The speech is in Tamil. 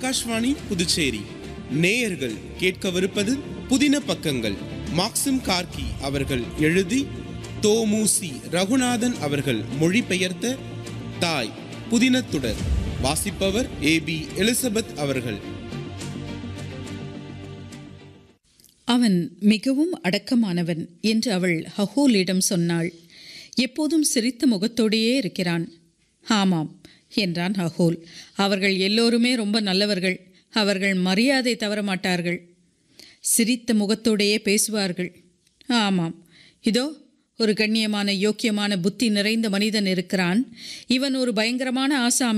ஆகாஷ்வாணி புதுச்சேரி நேயர்கள் கேட்கவிருப்பது புதின பக்கங்கள் மாக்சிம் கார்கி அவர்கள் எழுதி தோமுசி ரகுநாதன் அவர்கள் மொழிபெயர்த்த தாய் புதினத்துடர் வாசிப்பவர் ஏ பி எலிசபெத் அவர்கள் அவன் மிகவும் அடக்கமானவன் என்று அவள் ஹஹோலிடம் சொன்னாள் எப்போதும் சிரித்த முகத்தோடையே இருக்கிறான் ஆமாம் என்றான் ஹஹோல் அவர்கள் எல்லோருமே ரொம்ப நல்லவர்கள் அவர்கள் மரியாதை தவற மாட்டார்கள் சிரித்த முகத்தோடையே பேசுவார்கள் ஆமாம் இதோ ஒரு கண்ணியமான யோக்கியமான புத்தி நிறைந்த மனிதன் இருக்கிறான் இவன் ஒரு பயங்கரமான ஆசாமி